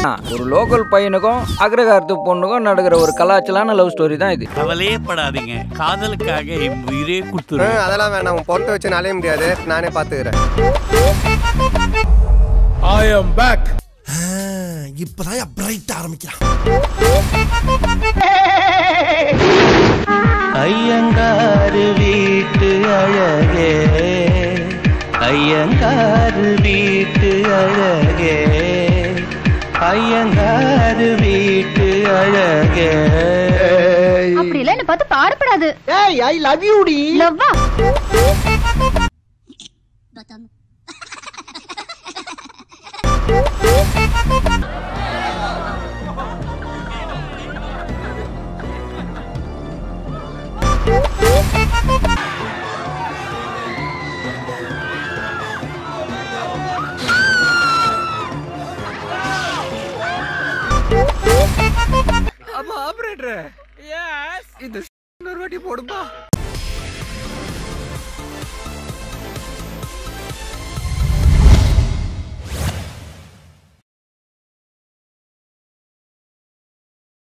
ஒரு லோக்கல் பையனுக்கும் அக்ரகாரத்து பொண்ணுக்கும் நடக்கிற ஒரு கலாச்சலான லவ் ஸ்டோரி தான் இது கவலையே படாதீங்க காதலுக்காக என் உயிரே ஆ, கொடுத்துருவேன் அதெல்லாம் வேணாம் உன் பொண்ணை வச்சு நாளைய முடியாது நானே பாத்துக்கிறேன் இப்பதான் பிரைட் ஆரம்பிக்கிறான் ஐயங்காரு வீட்டு அழகே ஐயங்காரு வீட்டு அழகே ஐயங்காரு வீட்டு அழகே அப்படி எல்லாம் என்ன பார்த்து பாடப்படாது ஏய் ஐ லவ் யூ டி லவ்வா ஆமா ஆபரேட்டர் எஸ் இது இன்னொரு வாட்டி போடுப்பா